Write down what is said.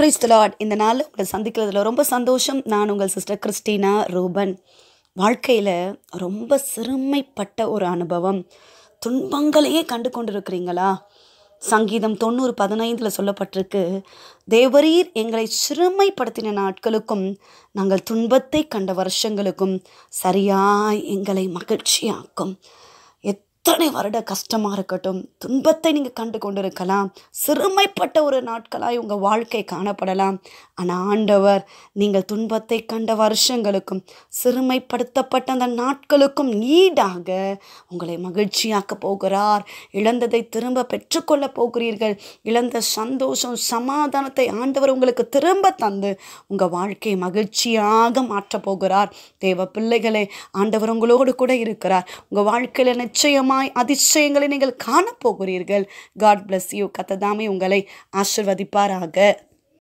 price Lord இந்த நாள் உங்களை சந்திக்கிறதுல ரொம்ப சந்தோஷம் நான் உங்கள் சிஸ்டர் கிறிஸ்டினா ரூபன் வாழ்க்கையில் ரொம்ப சிறுமைப்பட்ட ஒரு அனுபவம் துன்பங்களையே கண்டு கொண்டிருக்கிறீங்களா சங்கீதம் தொண்ணூறு பதினைந்தில் சொல்லப்பட்டிருக்கு தேவரீர் எங்களை சிறுமைப்படுத்தின நாட்களுக்கும் நாங்கள் துன்பத்தை கண்ட வருஷங்களுக்கும் சரியாய் எங்களை மகிழ்ச்சியாக்கும் எத்தனை வருட கஷ்டமாக இருக்கட்டும் துன்பத்தை நீங்கள் கண்டு கொண்டிருக்கலாம் சிறுமைப்பட்ட ஒரு நாட்களாய் உங்கள் வாழ்க்கை காணப்படலாம் ஆனால் ஆண்டவர் நீங்கள் துன்பத்தை கண்ட வருஷங்களுக்கும் சிறுமைப்படுத்தப்பட்ட அந்த நாட்களுக்கும் ஈடாக உங்களை மகிழ்ச்சியாக்க போகிறார் இழந்ததை திரும்ப பெற்றுக்கொள்ள போகிறீர்கள் இழந்த சந்தோஷம் சமாதானத்தை ஆண்டவர் உங்களுக்கு திரும்ப தந்து உங்கள் வாழ்க்கையை மகிழ்ச்சியாக மாற்றப் போகிறார் தேவ பிள்ளைகளே ஆண்டவர் உங்களோடு கூட இருக்கிறார் உங்கள் வாழ்க்கையில் நிச்சயமாய் அதிசயங்களை நீங்கள் காணப்போகிறீர்கள் காட் bless யூ கத்ததாமே உங்களை ஆசிர்வதிப்பாராக